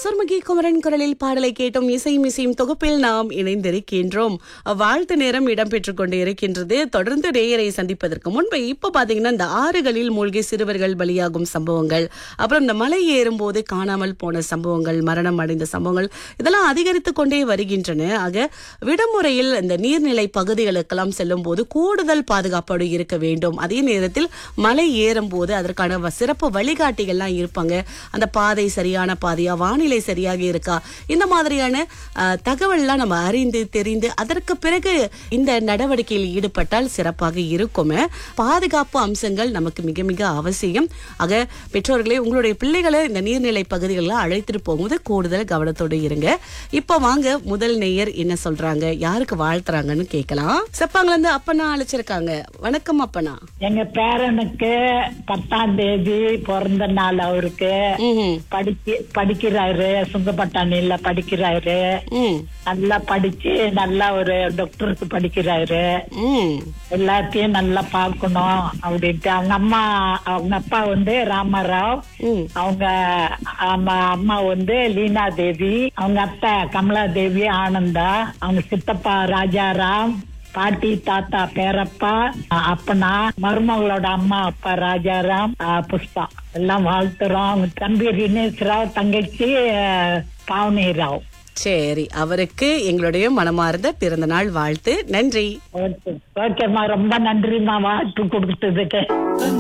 சுர்முகி குமரன் குரலில் பாடலை கேட்டோம் இசை மிசையும் தொகுப்பில் நாம் இணைந்திருக்கின்றோம் வாழ்த்து நேரம் இடம்பெற்றுக் கொண்டு இருக்கின்றது தொடர்ந்து நேயரை சந்திப்பதற்கு முன்பு இப்ப பாத்தீங்கன்னா இந்த ஆறுகளில் மூழ்கி சிறுவர்கள் பலியாகும் சம்பவங்கள் அப்புறம் இந்த மலை ஏறும்போது காணாமல் போன சம்பவங்கள் மரணம் அடைந்த சம்பவங்கள் இதெல்லாம் அதிகரித்து கொண்டே வருகின்றன ஆக விடுமுறையில் இந்த நீர்நிலை பகுதிகளுக்கெல்லாம் செல்லும் போது கூடுதல் பாதுகாப்போடு இருக்க வேண்டும் அதே நேரத்தில் மலை ஏறும் போது அதற்கான வ- சிறப்பு வழிகாட்டிகள்லாம் இருப்பாங்க அந்த பாதை சரியான பாதையா வானிலை சரியாக இருக்கா இந்த மாதிரியான அஹ், தகவல்லாம் நம்ம அறிந்து தெரிந்து அதற்கு பிறகு இந்த நடவடிக்கையில் ஈடுபட்டால் சிறப்பாக இருக்கும் பாதுகாப்பு அம்சங்கள் நமக்கு மிக மிக அவசியம் ஆக பெற்றோர்களே உங்களுடைய பிள்ளைகளை இந்த நீர்நிலை பகுதிகளில் அழைத்துட்டு போகும்போது கூடுதல் கவனத்தோடு இருங்க இப்ப வாங்க முதல் நேயர் என்ன சொல்றாங்க யாருக்கு வாழ்த்துறாங்கன்னு கேட்கலாம் செப்பாங்கல இருந்து அப்பனா அழைச்சிருக்காங்க வணக்கம் அப்பனா எங்க பேரனுக்கு பத்தாம் தேதி பிறந்த நாள் அவருக்கு ம் படிக்க படிக்கிறாரு சுங்கப்பட்டாணியில படிக்கிறாரு ம் நல்லா படிச்சு நல்லா ஒரு டாக்டருக்கு படிக்கிறாரு ம் எல்லாத்தையும் நல்லா பார்க்கணும் அப்படின்ட்டு அவங்க அம்மா அவங்க அப்பா வந்து ராமராவ் ம் அவங்க அம்மா அம்மா வந்து லீனா தேவி அவங்க அத்தை கமலா தேவி ஆனந்தா அவங்க சித்தப்பா ராஜாராம் பாட்டி தாத்தா பேரப்பா அஹ் அப்பனா மருமகளோட அம்மா அப்பா ராஜாராம் அஹ் புஷ்பா எல்லாம் வாழ்த்துறோம் அவங்க தம்பி தினேஷ் ராவ் தங்கச்சி அஹ் பாவனி ராவ் சரி அவருக்கு எங்களுடைய மனமார்ந்த பிறந்த நாள் வாழ்த்து நன்றி ஓகே ஓகேம்மா ரொம்ப நன்றிம்மா வாழ்த்து கொடுத்ததுக்கு